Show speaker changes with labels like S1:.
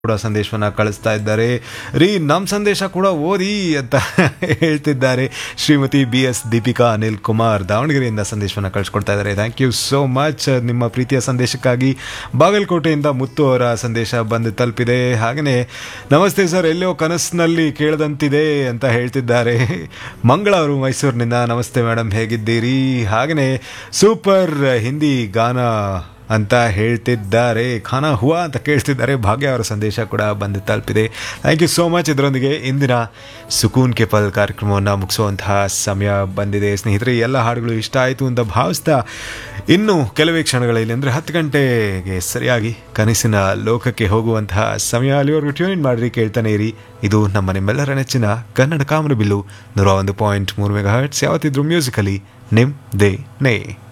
S1: ಕೂಡ ಸಂದೇಶವನ್ನ ಕಳಿಸ್ತಾ ಇದ್ದಾರೆ ರೀ ನಮ್ಮ ಸಂದೇಶ ಕೂಡ ಓದಿ ಅಂತ ಹೇಳ್ತಿದ್ದಾರೆ ಶ್ರೀಮತಿ ಬಿ ಎಸ್ ದೀಪಿಕಾ ಅನಿಲ್ ಕುಮಾರ್ ದಾವಣಗೆರೆಯಿಂದ ಸಂದೇಶವನ್ನ ಕಳಿಸ್ಕೊಡ್ತಾ ಇದ್ದಾರೆ ಥ್ಯಾಂಕ್ ಯು ಸೋ ಮಚ್ ನಿಮ್ಮ ಪ್ರೀತಿಯ ಸಂದೇಶಕ್ಕಾಗಿ ಬಾಗಲಕೋಟೆಯಿಂದ ಮುತ್ತು ಅವರ ಸಂದೇಶ ಬಂದು ತಲುಪಿದೆ ಹಾಗೆಯೇ ನಮಸ್ತೆ ಸರ್ ಎಲ್ಲೋ ಕನಸಿನಲ್ಲಿ ಕೇಳದಂತಿದೆ ಅಂತ ಹೇಳ್ತಿದ್ದಾರೆ ಮಂಗಳವರು ಮೈಸೂರಿನಿಂದ ನಮಸ್ತೆ ಮೇಡಮ್ ಹೇಗಿದ್ದೀರಿ ಹಾಗೆಯೇ ಸೂಪರ್ ಹಿಂದಿ ಗಾನ ಅಂತ ಹೇಳ್ತಿದ್ದಾರೆ ಖಾನಾ ಹುವಾ ಅಂತ ಕೇಳ್ತಿದ್ದಾರೆ ಭಾಗ್ಯ ಅವರ ಸಂದೇಶ ಕೂಡ ಬಂದು ತಲುಪಿದೆ ಥ್ಯಾಂಕ್ ಯು ಸೋ ಮಚ್ ಇದರೊಂದಿಗೆ ಇಂದಿನ ಸುಕೂನ್ ಕೆ ಪಲ್ ಕಾರ್ಯಕ್ರಮವನ್ನು ಮುಗಿಸುವಂತಹ ಸಮಯ ಬಂದಿದೆ ಸ್ನೇಹಿತರೆ ಎಲ್ಲ ಹಾಡುಗಳು ಇಷ್ಟ ಆಯಿತು ಅಂತ ಭಾವಿಸ್ತಾ ಇನ್ನು ಕೆಲವೇ ಕ್ಷಣಗಳಲ್ಲಿ ಅಂದರೆ ಹತ್ತು ಗಂಟೆಗೆ ಸರಿಯಾಗಿ ಕನಸಿನ ಲೋಕಕ್ಕೆ ಹೋಗುವಂತಹ ಸಮಯ ಅಲ್ಲಿವರೆಗೂ ಟ್ಯೂನ್ ಮಾಡಿರಿ ಕೇಳ್ತಾನೆ ಇರಿ ಇದು ನಮ್ಮ ನಿಮ್ಮೆಲ್ಲರ ನೆಚ್ಚಿನ ಕನ್ನಡ ಕಾಮನಬಿಲ್ಲು ನೂರ ಒಂದು ಪಾಯಿಂಟ್ ಮೂರು ಮೆಗಾ ಹರ್ಟ್ಸ್ ಯಾವತ್ತಿದ್ರು ಮ್ಯೂಸಿಕಲಿ ನಿಮ್ ದೇ ನೇ